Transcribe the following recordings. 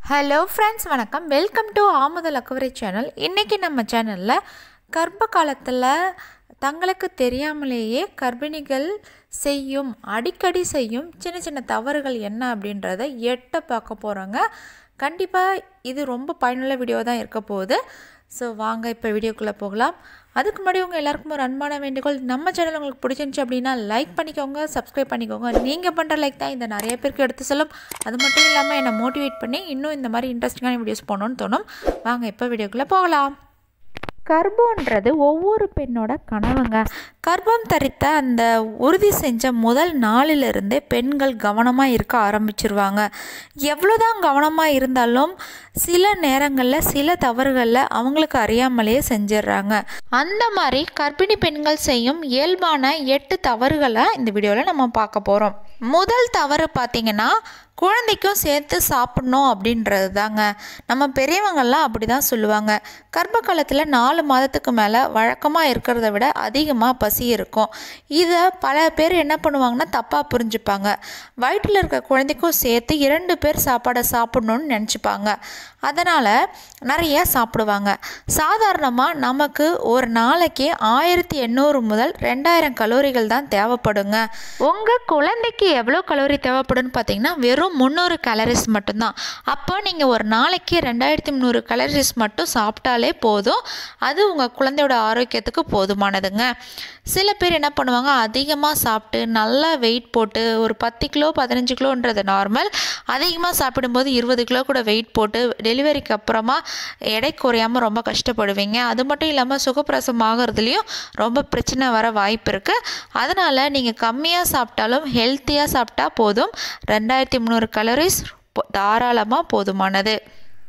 hello friends வணக்கம் welcome to ஆமுதல் அக்கவரை சேனல் இன்றைக்கி நம்ம சேனலில் கர்ப்ப காலத்தில் தங்களுக்கு தெரியாமலேயே கர்ப்பிணிகள் செய்யும் அடிக்கடி செய்யும் சின்ன சின்ன தவறுகள் என்ன அப்படின்றத எட்ட பார்க்க போகிறோங்க கண்டிப்பாக இது ரொம்ப பயனுள்ள வீடியோ தான் இருக்க போகுது ஸோ வாங்க இப்போ வீடியோக்குள்ளே போகலாம் அதுக்கு முன்னாடி உங்கள் எல்லாருக்கும் ஒரு அன்பான வேண்டுகோள் நம்ம சேனல் உங்களுக்கு பிடிச்சிருந்துச்சு அப்படின்னா லைக் பண்ணிக்கோங்க சப்ஸ்கிரைப் பண்ணிக்கோங்க நீங்கள் பண்ணுற லைக் தான் இந்த நிறைய பேருக்கு எடுத்து செல்லும் அது மட்டும் இல்லாமல் என்னை மோட்டிவேட் பண்ணி இன்னும் இந்த மாதிரி இன்ட்ரெஸ்டிங்கான வீடியோஸ் போகணுன்னு தோணும் வாங்க இப்போ வீடியோக்குள்ளே போகலாம் கர்ப்பம்ன்றது ஒவ்வொரு பெண்ணோட கனவுங்க கர்ப்பம் தரித்த அந்த உறுதி செஞ்ச முதல் நாளிலிருந்தே பெண்கள் கவனமாக இருக்க ஆரம்பிச்சிருவாங்க எவ்வளோதான் கவனமாக இருந்தாலும் சில நேரங்களில் சில தவறுகளில் அவங்களுக்கு அறியாமலேயே செஞ்சிடுறாங்க அந்த மாதிரி கர்ப்பிணி பெண்கள் செய்யும் இயல்பான எட்டு தவறுகளை இந்த வீடியோவில் நம்ம பார்க்க போகிறோம் முதல் தவறு பார்த்திங்கன்னா குழந்தைக்கும் சேர்த்து சாப்பிட்ணும் அப்படின்றது தாங்க நம்ம பெரியவங்கள்லாம் அப்படி தான் சொல்லுவாங்க கர்ப்ப காலத்தில் நாலு மாதத்துக்கு மேலே வழக்கமாக இருக்கிறத விட அதிகமாக பசி இருக்கும் இதை பல பேர் என்ன பண்ணுவாங்கன்னா தப்பாக புரிஞ்சுப்பாங்க வயிற்றில் இருக்க குழந்தைக்கும் சேர்த்து இரண்டு பேர் சாப்பாடை சாப்பிட்ணுன்னு நினச்சிப்பாங்க அதனால் நிறைய சாப்பிடுவாங்க சாதாரணமாக நமக்கு ஒரு நாளைக்கு ஆயிரத்தி எண்ணூறு முதல் ரெண்டாயிரம் கலோரிகள் தான் தேவைப்படுங்க உங்கள் குழந்தைக்கு எவ்வளோ கலோரி தேவைப்படும்னு பார்த்தீங்கன்னா வெறும் முந்நூறு கலரிஸ் மட்டும்தான் அப்போ நீங்கள் ஒரு நாளைக்கு ரெண்டாயிரத்தி முந்நூறு கலரிஸ் மட்டும் சாப்பிட்டாலே போதும் அது உங்கள் குழந்தையோட ஆரோக்கியத்துக்கு போதுமானதுங்க சில பேர் என்ன பண்ணுவாங்க அதிகமாக சாப்பிட்டு நல்லா வெயிட் போட்டு ஒரு பத்து கிலோ பதினஞ்சு கிலோன்றது நார்மல் அதிகமாக சாப்பிடும்போது இருபது கிலோ கூட வெயிட் போட்டு டெலிவரிக்கு அப்புறமா எடை குறையாமல் ரொம்ப கஷ்டப்படுவீங்க அது மட்டும் இல்லாமல் சுகப்பிரசவம் ஆகிறதுலையும் ரொம்ப பிரச்சனை வர வாய்ப்பு இருக்குது அதனால் நீங்கள் கம்மியாக சாப்பிட்டாலும் ஹெல்த்தியாக சாப்பிட்டா போதும் ரெண்டாயிரத்தி முந்நூறு கலோரிஸ் தாராளமாக போதுமானது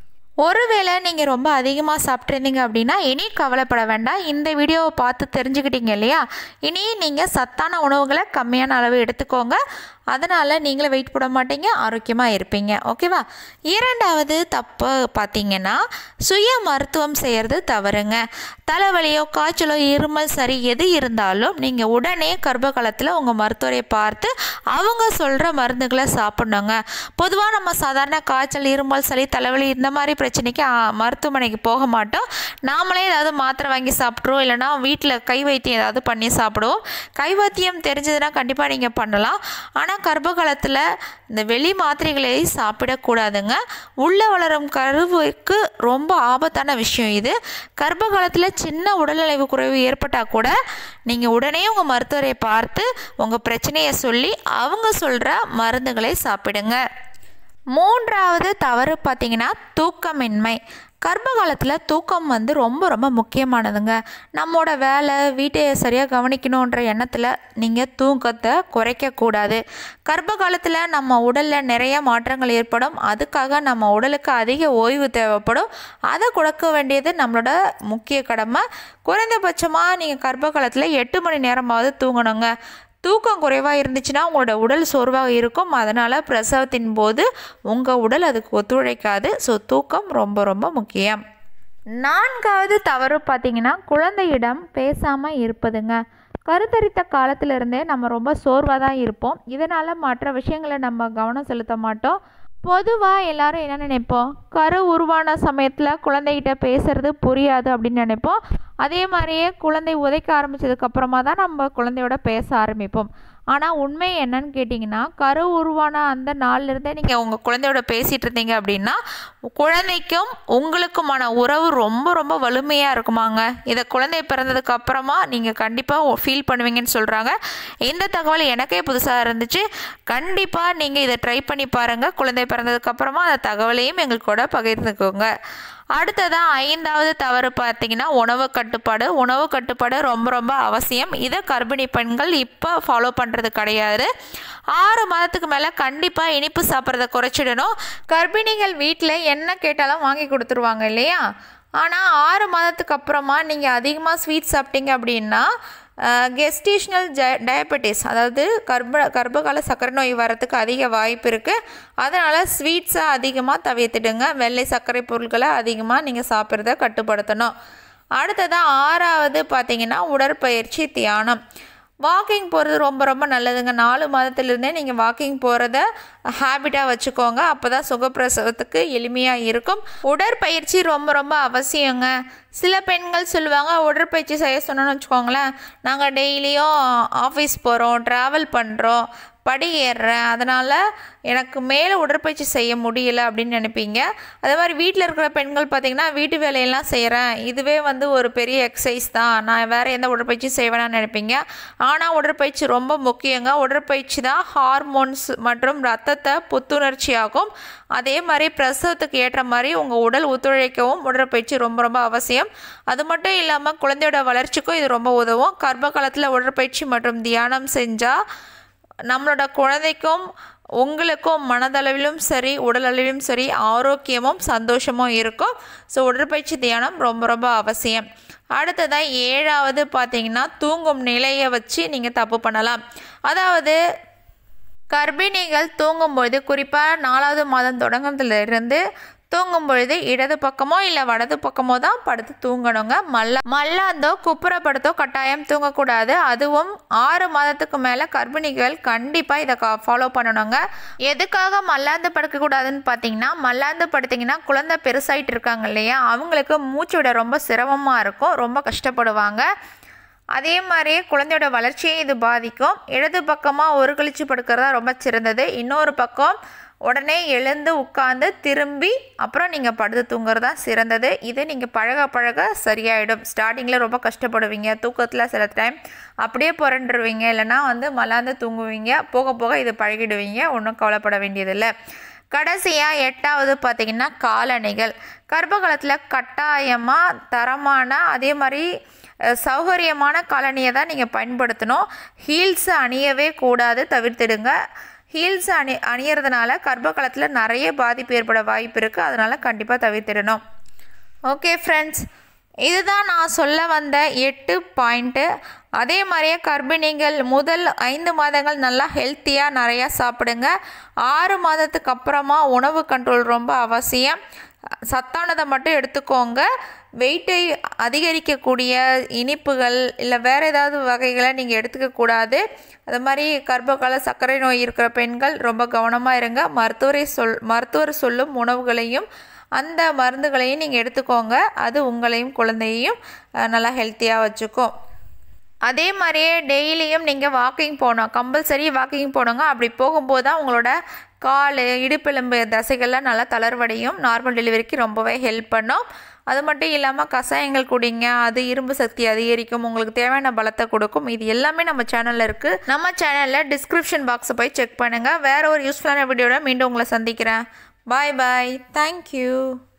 ஒருவேளை நீங்கள் ரொம்ப அதிகமாக சாப்பிட்ருந்தீங்க அப்படின்னா இனி கவலைப்பட வேண்டாம் இந்த வீடியோவை பார்த்து தெரிஞ்சுக்கிட்டீங்க இல்லையா இனி நீங்கள் சத்தான உணவுகளை கம்மியான அளவு எடுத்துக்கோங்க அதனால் நீங்களே வெயிட் போட மாட்டீங்க ஆரோக்கியமாக இருப்பீங்க ஓகேவா இரண்டாவது தப்பு பார்த்தீங்கன்னா சுய மருத்துவம் செய்கிறது தவறுங்க தலைவலியோ காய்ச்சலோ இருமல் சரி எது இருந்தாலும் நீங்கள் உடனே கர்ப்ப காலத்தில் உங்கள் மருத்துவரை பார்த்து அவங்க சொல்கிற மருந்துகளை சாப்பிட்ணுங்க பொதுவாக நம்ம சாதாரண காய்ச்சல் இருமல் சளி தலைவலி இந்த மாதிரி பிரச்சனைக்கு மருத்துவமனைக்கு போக மாட்டோம் நாமளே ஏதாவது மாத்திரை வாங்கி சாப்பிட்ருவோம் இல்லைனா வீட்டில் கை வைத்தியம் ஏதாவது பண்ணி சாப்பிடுவோம் கை வைத்தியம் தெரிஞ்சதுன்னா கண்டிப்பாக நீங்கள் பண்ணலாம் ஆனால் கர்ப்ப காலத்தில் இந்த வெளி மாத்திரைகளை சாப்பிடக்கூடாதுங்க உள்ளே வளரும் கருவுக்கு ரொம்ப ஆபத்தான விஷயம் இது கர்ப்ப காலத்தில் சின்ன உடல்நலவு குறைவு ஏற்பட்டால் கூட நீங்கள் உடனே உங்கள் மருத்துவரை பார்த்து உங்கள் பிரச்சனையை சொல்லி அவங்க சொல்கிற மருந்துகளை சாப்பிடுங்க மூன்றாவது தவறு பார்த்திங்கன்னா தூக்கமின்மை கர்ப்ப காலத்தில் தூக்கம் வந்து ரொம்ப ரொம்ப முக்கியமானதுங்க நம்மளோட வேலை வீட்டை சரியாக கவனிக்கணுன்ற எண்ணத்தில் நீங்கள் தூக்கத்தை குறைக்கக்கூடாது கர்ப்ப காலத்தில் நம்ம உடலில் நிறைய மாற்றங்கள் ஏற்படும் அதுக்காக நம்ம உடலுக்கு அதிக ஓய்வு தேவைப்படும் அதை கொடுக்க வேண்டியது நம்மளோட முக்கிய கடமை குறைந்தபட்சமாக நீங்கள் கர்ப்ப காலத்தில் எட்டு மணி நேரமாவது தூங்கணுங்க தூக்கம் குறைவாக இருந்துச்சுன்னா உங்களோட உடல் சோர்வாக இருக்கும் அதனால் பிரசவத்தின் போது உங்கள் உடல் அதுக்கு ஒத்துழைக்காது ஸோ தூக்கம் ரொம்ப ரொம்ப முக்கியம் நான்காவது தவறு பார்த்திங்கன்னா குழந்தையிடம் பேசாமல் இருப்பதுங்க கருத்தரித்த காலத்திலிருந்தே நம்ம ரொம்ப சோர்வாக தான் இருப்போம் இதனால் மற்ற விஷயங்களை நம்ம கவனம் செலுத்த மாட்டோம் பொதுவாக எல்லாரும் என்ன நினைப்போம் கரு உருவான சமயத்தில் குழந்தைகிட்ட பேசுறது புரியாது அப்படின்னு நினைப்போம் அதே மாதிரியே குழந்தை உதைக்க ஆரம்பித்ததுக்கப்புறமா தான் நம்ம குழந்தையோட பேச ஆரம்பிப்போம் ஆனால் உண்மை என்னன்னு கேட்டிங்கன்னா கரு உருவான அந்த நாள்லேருந்தே நீங்கள் உங்கள் குழந்தையோட பேசிகிட்டு இருந்தீங்க அப்படின்னா குழந்தைக்கும் உங்களுக்குமான உறவு ரொம்ப ரொம்ப வலிமையாக இருக்குமாங்க இதை குழந்தை பிறந்ததுக்கு அப்புறமா நீங்கள் கண்டிப்பாக ஃபீல் பண்ணுவீங்கன்னு சொல்கிறாங்க இந்த தகவல் எனக்கே புதுசாக இருந்துச்சு கண்டிப்பாக நீங்கள் இதை ட்ரை பண்ணி பாருங்கள் குழந்தை பிறந்ததுக்கப்புறமா அந்த தகவலையும் எங்களுக்கு கூட பகிர்ந்துக்கோங்க அடுத்ததாக ஐந்தாவது தவறு பார்த்தீங்கன்னா உணவு கட்டுப்பாடு உணவு கட்டுப்பாடு ரொம்ப ரொம்ப அவசியம் இதை கர்ப்பிணி பெண்கள் இப்போ ஃபாலோ பண்ணுறது கிடையாது ஆறு மாதத்துக்கு மேலே கண்டிப்பாக இனிப்பு சாப்பிட்றத குறைச்சிடணும் கர்ப்பிணிகள் வீட்டில் என்ன கேட்டாலும் வாங்கி கொடுத்துருவாங்க இல்லையா ஆனால் ஆறு மாதத்துக்கு அப்புறமா நீங்கள் அதிகமாக ஸ்வீட் சாப்பிட்டீங்க அப்படின்னா கெஸ்டேஷனல் ஜ டயபெட்டிஸ் அதாவது கர்ப்ப கர்ப்பகால சர்க்கரை நோய் வரத்துக்கு அதிக வாய்ப்பு இருக்குது அதனால் ஸ்வீட்ஸை அதிகமாக தவிர்த்துடுங்க வெள்ளை சர்க்கரை பொருட்களை அதிகமாக நீங்கள் சாப்பிட்றத கட்டுப்படுத்தணும் அடுத்ததாக ஆறாவது பார்த்திங்கன்னா உடற்பயிற்சி தியானம் வாக்கிங் போகிறது ரொம்ப ரொம்ப நல்லதுங்க நாலு மாதத்துலேருந்தே நீங்கள் வாக்கிங் போகிறத ஹேபிட்டாக வச்சுக்கோங்க அப்போ தான் சுகப்பிரசவத்துக்கு எளிமையாக இருக்கும் உடற்பயிற்சி ரொம்ப ரொம்ப அவசியங்க சில பெண்கள் சொல்லுவாங்க உடற்பயிற்சி செய்ய சொன்னோன்னு வச்சுக்கோங்களேன் நாங்கள் டெய்லியும் ஆஃபீஸ் போகிறோம் ட்ராவல் பண்ணுறோம் படி ஏறுறேன் அதனால் எனக்கு மேலே உடற்பயிற்சி செய்ய முடியல அப்படின்னு நினைப்பீங்க அதே மாதிரி வீட்டில் இருக்கிற பெண்கள் பார்த்திங்கன்னா வீட்டு வேலையெல்லாம் செய்கிறேன் இதுவே வந்து ஒரு பெரிய எக்ஸசைஸ் தான் நான் வேறு எந்த உடற்பயிற்சியும் செய்வேனான்னு நினைப்பீங்க ஆனால் உடற்பயிற்சி ரொம்ப முக்கியங்க உடற்பயிற்சி தான் ஹார்மோன்ஸ் மற்றும் ரத்தத்தை புத்துணர்ச்சியாகும் அதே மாதிரி பிரசவத்துக்கு ஏற்ற மாதிரி உங்கள் உடல் ஒத்துழைக்கவும் உடற்பயிற்சி ரொம்ப ரொம்ப அவசியம் அது மட்டும் இல்லாமல் குழந்தையோட வளர்ச்சிக்கும் இது ரொம்ப உதவும் கர்ப்ப காலத்தில் உடற்பயிற்சி மற்றும் தியானம் செஞ்சால் நம்மளோட குழந்தைக்கும் உங்களுக்கும் மனதளவிலும் சரி உடலளவிலும் சரி ஆரோக்கியமும் சந்தோஷமும் இருக்கும் ஸோ உடற்பயிற்சி தியானம் ரொம்ப ரொம்ப அவசியம் அடுத்ததாக ஏழாவது பார்த்தீங்கன்னா தூங்கும் நிலையை வச்சு நீங்கள் தப்பு பண்ணலாம் அதாவது கர்ப்பிணிகள் தூங்கும்பொழுது குறிப்பாக நாலாவது மாதம் தொடங்குறதுலேருந்து தூங்கும் பொழுது இடது பக்கமோ இல்லை வலது பக்கமோ தான் படுத்து தூங்கணுங்க மல்ல மல்லாந்தோ குப்புறப்படுத்தோ கட்டாயம் தூங்கக்கூடாது அதுவும் ஆறு மாதத்துக்கு மேலே கர்ப்பிணிகள் கண்டிப்பாக இதை ஃபாலோ பண்ணணுங்க எதுக்காக மல்லாந்து படுக்கக்கூடாதுன்னு பார்த்தீங்கன்னா மல்லாந்து படுத்திங்கன்னா குழந்தை பெருசாயிட்டு இருக்காங்க இல்லையா அவங்களுக்கு மூச்சு விட ரொம்ப சிரமமாக இருக்கும் ரொம்ப கஷ்டப்படுவாங்க அதே மாதிரியே குழந்தையோட வளர்ச்சியை இது பாதிக்கும் இடது பக்கமாக ஒரு கழிச்சு படுக்கிறதா ரொம்ப சிறந்தது இன்னொரு பக்கம் உடனே எழுந்து உட்காந்து திரும்பி அப்புறம் நீங்கள் படுத்து தூங்குறதா சிறந்தது இது நீங்கள் பழக பழக சரியாயிடும் ஸ்டார்டிங்கில் ரொம்ப கஷ்டப்படுவீங்க தூக்கத்தில் சில டைம் அப்படியே புரண்டுருவீங்க இல்லைன்னா வந்து மலாந்து தூங்குவீங்க போக போக இது பழகிடுவீங்க ஒன்றும் கவலைப்பட வேண்டியதில்லை கடைசியாக எட்டாவது பார்த்திங்கன்னா காலணிகள் கர்ப்ப காலத்தில் கட்டாயமாக தரமான அதே மாதிரி சௌகரியமான காலணியை தான் நீங்கள் பயன்படுத்தணும் ஹீல்ஸ் அணியவே கூடாது தவிர்த்திடுங்க ஹீல்ஸ் அணி அணியறதுனால கர்ப்ப காலத்தில் நிறைய பாதிப்பு ஏற்பட வாய்ப்பு இருக்குது அதனால் கண்டிப்பாக தவிர்த்திடணும் ஓகே ஃப்ரெண்ட்ஸ் இதுதான் நான் சொல்ல வந்த எட்டு பாயிண்ட்டு அதே மாதிரியே கர்ப்பிணிகள் முதல் ஐந்து மாதங்கள் நல்லா ஹெல்த்தியாக நிறையா சாப்பிடுங்க ஆறு மாதத்துக்கு அப்புறமா உணவு கண்ட்ரோல் ரொம்ப அவசியம் சத்தானதை மட்டும் எடுத்துக்கோங்க வெயிட்டை அதிகரிக்கக்கூடிய இனிப்புகள் இல்லை வேறு ஏதாவது வகைகளை நீங்கள் எடுத்துக்கக்கூடாது அது மாதிரி கர்ப்பகால சர்க்கரை நோய் இருக்கிற பெண்கள் ரொம்ப கவனமாக இருங்க மருத்துவரை சொல் மருத்துவர் சொல்லும் உணவுகளையும் அந்த மருந்துகளையும் நீங்கள் எடுத்துக்கோங்க அது உங்களையும் குழந்தையையும் நல்லா ஹெல்த்தியாக வச்சுக்கும் அதே மாதிரியே டெய்லியும் நீங்கள் வாக்கிங் போகணும் கம்பல்சரி வாக்கிங் போகணுங்க அப்படி போகும்போது தான் உங்களோட கால் இடுப்பெலும்பு தசைகள்லாம் நல்லா தளர்வடையும் நார்மல் டெலிவரிக்கு ரொம்பவே ஹெல்ப் பண்ணும் அது மட்டும் இல்லாமல் கஷாயங்கள் குடிங்க அது இரும்பு சக்தி அதிகரிக்கும் உங்களுக்கு தேவையான பலத்தை கொடுக்கும் இது எல்லாமே நம்ம சேனலில் இருக்குது நம்ம சேனலில் டிஸ்கிரிப்ஷன் பாக்ஸை போய் செக் பண்ணுங்கள் வேறு ஒரு யூஸ்ஃபுல்லான வீடியோவில் மீண்டும் உங்களை சந்திக்கிறேன் பாய் பாய் தேங்க்யூ